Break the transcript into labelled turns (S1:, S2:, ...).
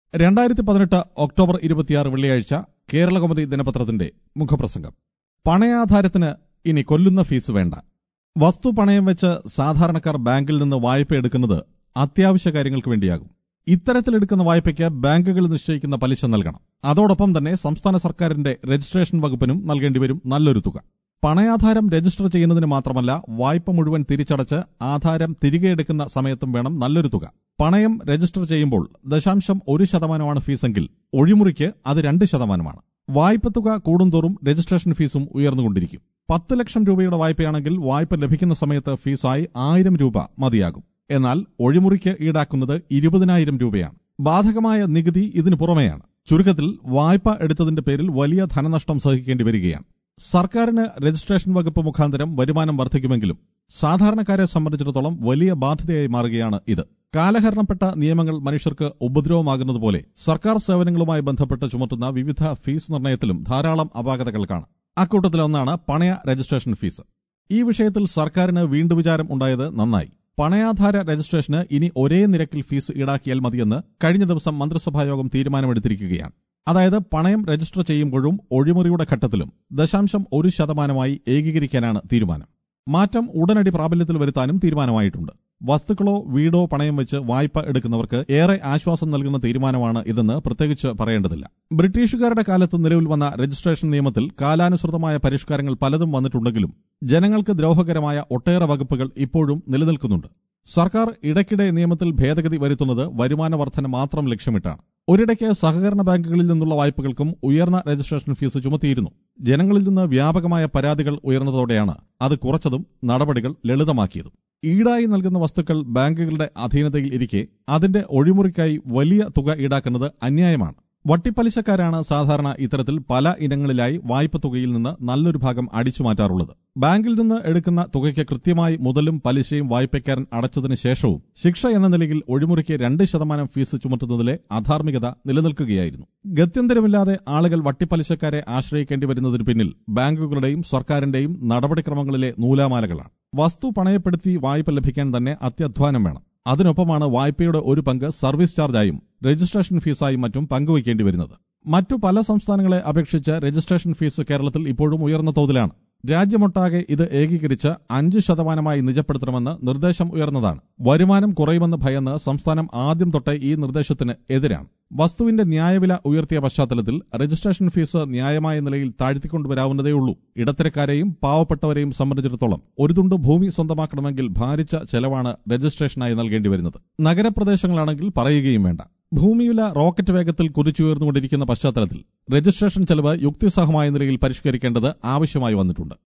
S1: രണ്ടായിരത്തി പതിനെട്ട് ഒക്ടോബർ ഇരുപത്തിയാറ് വെള്ളിയാഴ്ച കേരളകൗമുദി ദിനപത്രത്തിന്റെ മുഖപ്രസംഗം പണയാധാരത്തിന് ഇനി കൊല്ലുന്ന ഫീസ് വേണ്ട വസ്തു പണയം വെച്ച് സാധാരണക്കാർ ബാങ്കിൽ നിന്ന് വായ്പ എടുക്കുന്നത് അത്യാവശ്യ കാര്യങ്ങൾക്ക് വേണ്ടിയാകും ഇത്തരത്തിലെടുക്കുന്ന വായ്പയ്ക്ക് ബാങ്കുകൾ നിശ്ചയിക്കുന്ന പലിശ നൽകണം അതോടൊപ്പം തന്നെ സംസ്ഥാന സർക്കാരിന്റെ രജിസ്ട്രേഷൻ വകുപ്പിനും നൽകേണ്ടി വരും നല്ലൊരു തുക പണയാധാരം രജിസ്റ്റർ ചെയ്യുന്നതിന് മാത്രമല്ല വായ്പ മുഴുവൻ തിരിച്ചടച്ച് ആധാരം തിരികെ എടുക്കുന്ന സമയത്തും വേണം നല്ലൊരു തുക പണയം രജിസ്റ്റർ ചെയ്യുമ്പോൾ ദശാംശം ഒരു ശതമാനമാണ് ഫീസെങ്കിൽ ഒഴിമുറിക്ക് അത് രണ്ട് ശതമാനമാണ് വായ്പ തുക കൂടുന്തോറും രജിസ്ട്രേഷൻ ഫീസും ഉയർന്നുകൊണ്ടിരിക്കും പത്ത് ലക്ഷം രൂപയുടെ വായ്പയാണെങ്കിൽ വായ്പ ലഭിക്കുന്ന സമയത്ത് ഫീസായി ആയിരം രൂപ മതിയാകും എന്നാൽ ഒഴിമുറിക്ക് ഈടാക്കുന്നത് ഇരുപതിനായിരം രൂപയാണ് ബാധകമായ നികുതി ഇതിനു പുറമെയാണ് ചുരുക്കത്തിൽ വായ്പ എടുത്തതിന്റെ പേരിൽ വലിയ ധനനഷ്ടം സഹിക്കേണ്ടി വരികയാണ് സർക്കാരിന് രജിസ്ട്രേഷൻ വകുപ്പ് മുഖാന്തരം വരുമാനം വർദ്ധിക്കുമെങ്കിലും സാധാരണക്കാരെ സംബന്ധിച്ചിടത്തോളം വലിയ ബാധ്യതയായി മാറുകയാണ് ഇത് കാലഹരണപ്പെട്ട നിയമങ്ങൾ മനുഷ്യർക്ക് ഉപദ്രവമാകുന്നതുപോലെ സർക്കാർ സേവനങ്ങളുമായി ബന്ധപ്പെട്ട് ചുമത്തുന്ന വിവിധ ഫീസ് നിർണയത്തിലും ധാരാളം അപാകതകൾ കാണാം അക്കൂട്ടത്തിലൊന്നാണ് പണയ രജിസ്ട്രേഷൻ ഫീസ് ഈ വിഷയത്തിൽ സർക്കാരിന് വീണ്ടുവിചാരം ഉണ്ടായത് നന്നായി പണയാധാര രജിസ്ട്രേഷന് ഇനി ഒരേ നിരക്കിൽ ഫീസ് ഈടാക്കിയാൽ മതിയെന്ന് കഴിഞ്ഞ ദിവസം മന്ത്രിസഭായോഗം തീരുമാനമെടുത്തിരിക്കുകയാണ് അതായത് പണയം രജിസ്റ്റർ ചെയ്യുമ്പോഴും ഒഴിമുറിയുടെ ഘട്ടത്തിലും ദശാംശം ഒരു ശതമാനമായി ഏകീകരിക്കാനാണ് തീരുമാനം മാറ്റം ഉടനടി പ്രാബല്യത്തിൽ വരുത്താനും തീരുമാനമായിട്ടുണ്ട് വസ്തുക്കളോ വീടോ പണയം വെച്ച് വായ്പ എടുക്കുന്നവർക്ക് ഏറെ ആശ്വാസം നൽകുന്ന തീരുമാനമാണ് ഇതെന്ന് പ്രത്യേകിച്ച് പറയേണ്ടതില്ല ബ്രിട്ടീഷുകാരുടെ കാലത്ത് നിലവിൽ വന്ന രജിസ്ട്രേഷൻ നിയമത്തിൽ കാലാനുസൃതമായ പരിഷ്കാരങ്ങൾ പലതും വന്നിട്ടുണ്ടെങ്കിലും ജനങ്ങൾക്ക് ദ്രോഹകരമായ ഒട്ടേറെ വകുപ്പുകൾ ഇപ്പോഴും നിലനിൽക്കുന്നുണ്ട് സർക്കാർ ഇടയ്ക്കിടെ നിയമത്തിൽ ഭേദഗതി വരുത്തുന്നത് വരുമാന വർധന മാത്രം ലക്ഷ്യമിട്ടാണ് ഒരിടയ്ക്ക് സഹകരണ ബാങ്കുകളിൽ നിന്നുള്ള വായ്പകൾക്കും ഉയർന്ന രജിസ്ട്രേഷൻ ഫീസ് ചുമത്തിയിരുന്നു ജനങ്ങളിൽ നിന്ന് വ്യാപകമായ പരാതികൾ ഉയർന്നതോടെയാണ് അത് കുറച്ചതും നടപടികൾ ലളിതമാക്കിയതും ഈടായി നൽകുന്ന വസ്തുക്കൾ ബാങ്കുകളുടെ അധീനതയിൽ ഇരിക്കെ അതിന്റെ ഒഴിമുറിക്കായി വലിയ തുക ഈടാക്കുന്നത് അന്യായമാണ് വട്ടിപ്പലിശക്കാരാണ് സാധാരണ ഇത്തരത്തിൽ പല ഇനങ്ങളിലായി വായ്പ തുകയിൽ നിന്ന് നല്ലൊരു ഭാഗം അടിച്ചു മാറ്റാറുള്ളത് ബാങ്കിൽ നിന്ന് എടുക്കുന്ന തുകയ്ക്ക് കൃത്യമായി മുതലും പലിശയും വായ്പക്കാരൻ അടച്ചതിന് ശേഷവും ശിക്ഷ എന്ന നിലയിൽ ഒഴിമുറിക്ക് രണ്ട് ശതമാനം ഫീസ് ചുമത്തുന്നതിലെ അധാർമികത നിലനിൽക്കുകയായിരുന്നു ഗത്യന്തരമില്ലാതെ ആളുകൾ വട്ടിപ്പലിശക്കാരെ ആശ്രയിക്കേണ്ടി വരുന്നതിന് പിന്നിൽ ബാങ്കുകളുടെയും സർക്കാരിന്റെയും നടപടിക്രമങ്ങളിലെ നൂലാമാലകളാണ് വസ്തു പണയപ്പെടുത്തി വായ്പ ലഭിക്കാൻ തന്നെ അത്യധ്വാനം വേണം അതിനൊപ്പമാണ് വായ്പയുടെ ഒരു പങ്ക് സർവീസ് ചാർജായും രജിസ്ട്രേഷൻ ഫീസായും മറ്റും പങ്കുവയ്ക്കേണ്ടി വരുന്നത് മറ്റു പല സംസ്ഥാനങ്ങളെ അപേക്ഷിച്ച് രജിസ്ട്രേഷൻ ഫീസ് കേരളത്തിൽ ഇപ്പോഴും ഉയർന്ന തോതിലാണ് രാജ്യമൊട്ടാകെ ഇത് ഏകീകരിച്ച് അഞ്ച് ശതമാനമായി നിജപ്പെടുത്തണമെന്ന് നിർദ്ദേശം ഉയർന്നതാണ് വരുമാനം കുറയുമെന്ന് ഭയന്ന് സംസ്ഥാനം ആദ്യം തൊട്ടേ ഈ നിർദ്ദേശത്തിന് എതിരാണ് വസ്തുവിന്റെ ന്യായവില ഉയർത്തിയ പശ്ചാത്തലത്തിൽ രജിസ്ട്രേഷൻ ഫീസ് ന്യായമായ നിലയിൽ താഴ്ത്തിക്കൊണ്ടുവരാവുന്നതേയുള്ളൂ ഇടത്തരക്കാരെയും പാവപ്പെട്ടവരെയും സംബന്ധിച്ചിടത്തോളം ഒരു തുണ്ട് ഭൂമി സ്വന്തമാക്കണമെങ്കിൽ ഭാരിച്ച ചെലവാണ് രജിസ്ട്രേഷനായി നൽകേണ്ടി വരുന്നത് നഗരപ്രദേശങ്ങളാണെങ്കിൽ പറയുകയും വേണ്ട ഭൂമിവില റോക്കറ്റ് വേഗത്തിൽ കുതിച്ചുയർന്നുകൊണ്ടിരിക്കുന്ന പശ്ചാത്തലത്തിൽ രജിസ്ട്രേഷൻ ചെലവ് യുക്തിസഹമായ നിലയിൽ പരിഷ്കരിക്കേണ്ടത് ആവശ്യമായി വന്നിട്ടുണ്ട്